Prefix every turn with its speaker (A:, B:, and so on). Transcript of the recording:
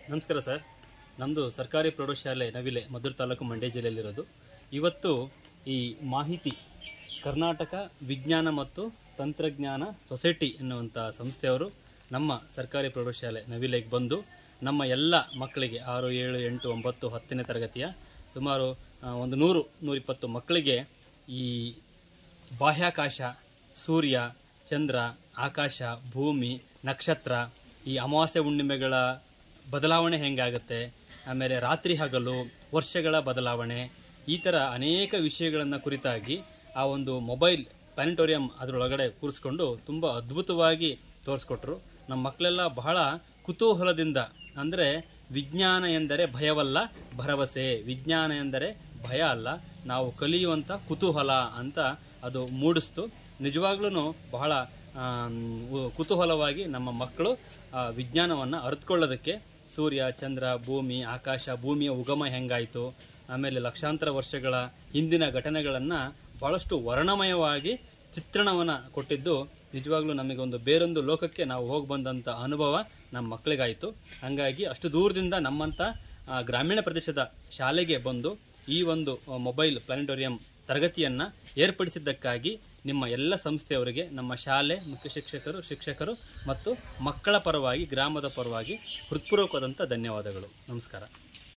A: ನಮಸ್ಕಾರ ಸರ್ ನಮ್ಮದು ಸರ್ಕಾರಿ ಪ್ರೌಢಶಾಲೆ ನವಿಲೆ ಮಧುರ ತಾಲೂಕು ಮಂಡ್ಯ ಜಿಲ್ಲೆಯಲ್ಲಿರೋದು ಇವತ್ತು ಈ ಮಾಹಿತಿ ಕರ್ನಾಟಕ ವಿಜ್ಞಾನ ಮತ್ತು ತಂತ್ರಜ್ಞಾನ ಸೊಸೈಟಿ ಎನ್ನುವಂಥ ಸಂಸ್ಥೆಯವರು ನಮ್ಮ ಸರ್ಕಾರಿ ಪ್ರೌಢಶಾಲೆ ನವಿಲೆಗೆ ಬಂದು ನಮ್ಮ ಎಲ್ಲ ಮಕ್ಕಳಿಗೆ ಆರು ಏಳು ಎಂಟು ಒಂಬತ್ತು ಹತ್ತನೇ ತರಗತಿಯ ಸುಮಾರು ಆ, ಒಂದು ನೂರು ನೂರಿಪ್ಪತ್ತು ಮಕ್ಕಳಿಗೆ ಈ ಬಾಹ್ಯಾಕಾಶ ಸೂರ್ಯ ಚಂದ್ರ ಆಕಾಶ ಭೂಮಿ ನಕ್ಷತ್ರ ಈ ಅಮಾವಾಸ್ಯೆ ಹುಣ್ಣಿಮೆಗಳ ಬದಲಾವಣೆ ಹೆಂಗಾಗುತ್ತೆ ಆಮೇಲೆ ರಾತ್ರಿ ಹಗಲು ವರ್ಷಗಳ ಬದಲಾವಣೆ ಈ ಥರ ಅನೇಕ ವಿಷಯಗಳನ್ನು ಕುರಿತಾಗಿ ಆ ಒಂದು ಮೊಬೈಲ್ ಪ್ಲಾನಿಟೋರಿಯಂ ಅದರೊಳಗಡೆ ಕೂರಿಸ್ಕೊಂಡು ತುಂಬ ಅದ್ಭುತವಾಗಿ ತೋರಿಸ್ಕೊಟ್ರು ನಮ್ಮ ಮಕ್ಕಳೆಲ್ಲ ಬಹಳ ಕುತೂಹಲದಿಂದ ಅಂದರೆ ವಿಜ್ಞಾನ ಎಂದರೆ ಭಯವಲ್ಲ ಭರವಸೆ ವಿಜ್ಞಾನ ಎಂದರೆ ಭಯ ಅಲ್ಲ ನಾವು ಕಲಿಯುವಂಥ ಕುತೂಹಲ ಅಂತ ಅದು ಮೂಡಿಸ್ತು ನಿಜವಾಗ್ಲೂ ಬಹಳ ಆಮ್, ಉ- ಕುತೂಹಲವಾಗಿ ನಮ್ಮ ಮಕ್ಕಳು ಆ ವಿಜ್ಞಾನವನ್ನು ಅರಿತುಕೊಳ್ಳೋದಕ್ಕೆ ಸೂರ್ಯ ಚಂದ್ರ ಭೂಮಿ ಆಕಾಶ ಭೂಮಿಯ ಉಗಮ ಹೆಂಗಾಯಿತು ಆಮೇಲೆ ಲಕ್ಷಾಂತರ ವರ್ಷಗಳ ಹಿಂದಿನ ಘಟನೆಗಳನ್ನು ಬಹಳಷ್ಟು ವರ್ಣಮಯವಾಗಿ ಚಿತ್ರಣವನ್ನು ಕೊಟ್ಟಿದ್ದು ನಿಜವಾಗ್ಲೂ ನಮಗೊಂದು ಬೇರೊಂದು ಲೋಕಕ್ಕೆ ನಾವು ಹೋಗಿ ಬಂದಂಥ ಅನುಭವ ನಮ್ಮ ಮಕ್ಕಳಿಗಾಯಿತು ಹಾಗಾಗಿ ಅಷ್ಟು ದೂರದಿಂದ ನಮ್ಮಂಥ ಆ, ಗ್ರಾಮೀಣ ಪ್ರದೇಶದ ಶಾಲೆಗೆ ಬಂದು ಈ ಒಂದು ಆ, ಮೊಬೈಲ್ ಪ್ಲಾನಿಟೋರಿಯಂ ತರಗತಿಯನ್ನು ಏರ್ಪಡಿಸಿದ್ದಕ್ಕಾಗಿ ನಿಮ್ಮ ಎಲ್ಲ ಸಂಸ್ಥೆಯವರಿಗೆ ನಮ್ಮ ಶಾಲೆ ಮುಖ್ಯ ಶಿಕ್ಷಕರು ಶಿಕ್ಷಕರು ಮತ್ತು ಮಕ್ಕಳ ಪರವಾಗಿ ಗ್ರಾಮದ ಪರವಾಗಿ ಹೃತ್ಪೂರ್ವಕವಾದಂಥ ಧನ್ಯವಾದಗಳು ನಮಸ್ಕಾರ